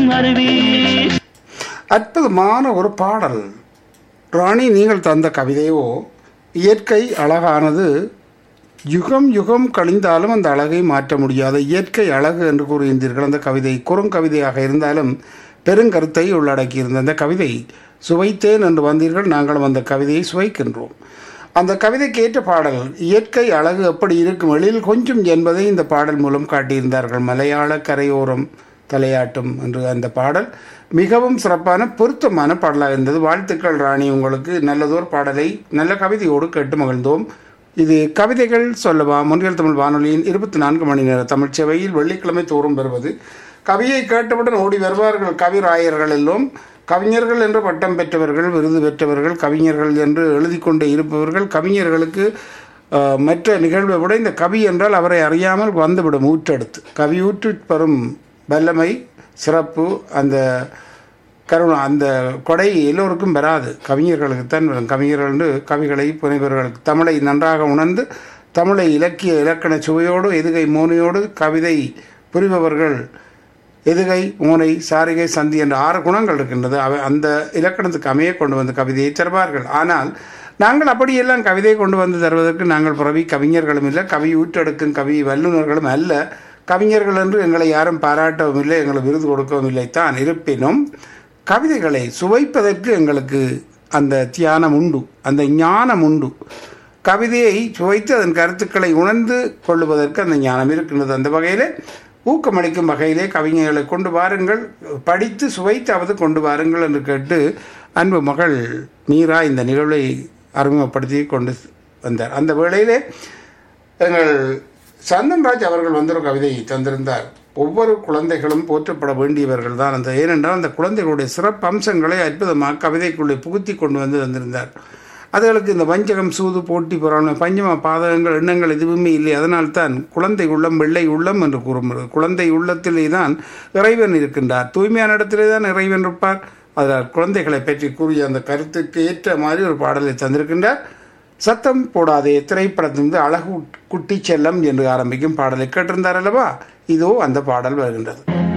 அருவி அற்புதமான ஒரு பாடல் ராணி நீங்கள் தந்த கவிதையோ இயற்கை அழகானது யுகம் யுகம் கழிந்தாலும் அந்த அழகை மாற்ற முடியாத இயற்கை அழகு என்று கூறுகின்றீர்கள் அந்த கவிதை குறுங்கவிதையாக இருந்தாலும் பெருங்கருத்தை உள்ளடக்கியிருந்த அந்த கவிதை சுவைத்தேன் என்று வந்தீர்கள் நாங்களும் அந்த கவிதையை சுவைக்கின்றோம் அந்த கவிதைக்கு ஏற்ற பாடல் இயற்கை அழகு எப்படி இருக்கும் எழில் கொஞ்சம் என்பதை இந்த பாடல் மூலம் காட்டியிருந்தார்கள் மலையாள கரையோரம் தலையாட்டும் என்று அந்த பாடல் மிகவும் சிறப்பான பொருத்தமான பாடலாக இருந்தது வாழ்த்துக்கள் ராணி உங்களுக்கு நல்லதோர் பாடலை நல்ல கவிதையோடு கேட்டு மகிழ்ந்தோம் இது கவிதைகள் சொல்லவா முன்கள் தமிழ் வானொலியின் இருபத்தி நான்கு மணி நேர தமிழ் சேவையில் வெள்ளிக்கிழமை தோறும் வருவது கவியை கேட்டவுடன் ஓடி வருவார்கள் கவிராயர்கள் எல்லாம் கவிஞர்கள் என்று பட்டம் பெற்றவர்கள் விருது பெற்றவர்கள் கவிஞர்கள் என்று எழுதி கொண்டே இருப்பவர்கள் கவிஞர்களுக்கு அஹ், மற்ற நிகழ்வை விட இந்த கவி என்றால் அவரை அறியாமல் வந்துவிடும் ஊற்றெடுத்து கவி ஊற்று பெறும் வல்லமை சிறப்பு அந்த கருணை அந்த கொடை எல்லோருக்கும் வராது கவிஞர்களுக்குத்தான் வரும் கவிஞர்கள் என்று கவிகளை புனைவர்களுக்கு தமிழை நன்றாக உணர்ந்து தமிழை இலக்கிய இலக்கண சுவையோடு எதுகை மோனையோடு கவிதை புரிபவர்கள் எதுகை மோனை சாரிகை சந்தி என்ற ஆறு குணங்கள் இருக்கின்றது அவை அந்த இலக்கணத்துக்கு அமைய கொண்டு வந்து கவிதையை தருவார்கள் ஆனால் நாங்கள் அப்படியெல்லாம் கவிதையை கொண்டு வந்து தருவதற்கு நாங்கள் பிறவி கவிஞர்களும் இல்லை கவி ஊற்றெடுக்கும் கவி வல்லுநர்களும் அல்ல கவிஞர்கள் என்று எங்களை யாரும் பாராட்டவும் இல்லை எங்களுக்கு விருது கொடுக்கவும் இல்லை தான் இருப்பினும் கவிதைகளை சுவைப்பதற்கு எங்களுக்கு அந்த தியானம் உண்டு அந்த ஞானம் உண்டு கவிதையை சுவைத்து அதன் கருத்துக்களை உணர்ந்து கொள்ளுவதற்கு அந்த ஞானம் இருக்கின்றது அந்த வகையிலே ஊக்கமளிக்கும் வகையிலே கவிஞர்களை கொண்டு வாருங்கள் படித்து சுவைத்தாவது கொண்டு வாருங்கள் என்று கேட்டு அன்பு மகள் மீரா இந்த நிகழ்வை அறிமுகப்படுத்தி கொண்டு வந்தார் அந்த வேளையிலே எங்கள் சந்தன்ராஜ் அவர்கள் வந்து ஒரு கவிதை தந்திருந்தார் ஒவ்வொரு குழந்தைகளும் போற்றப்பட வேண்டியவர்கள் தான் அந்த ஏனென்றால் அந்த குழந்தைகளுடைய சிறப்பு அம்சங்களை அற்புதமாக கவிதைக்குள்ளே புகுத்தி கொண்டு வந்து தந்திருந்தார் அதுகளுக்கு இந்த வஞ்சகம் சூது போட்டி பொறாமை பஞ்சம பாதகங்கள் எண்ணங்கள் எதுவுமே இல்லை அதனால்தான் குழந்தை உள்ளம் வெள்ளை உள்ளம் என்று கூறுகிறது குழந்தை உள்ளத்திலே தான் இறைவன் இருக்கின்றார் தூய்மையான இடத்திலே தான் இறைவன் இருப்பார் அதனால் குழந்தைகளை பற்றி கூறிய அந்த கருத்துக்கு ஏற்ற மாதிரி ஒரு பாடலை தந்திருக்கின்றார் சத்தம் போடாதே திரைப்படத்திலிருந்து அழகு குட்டி செல்லம் என்று ஆரம்பிக்கும் பாடலை கேட்டிருந்தார் அல்லவா இதோ அந்த பாடல் வருகின்றது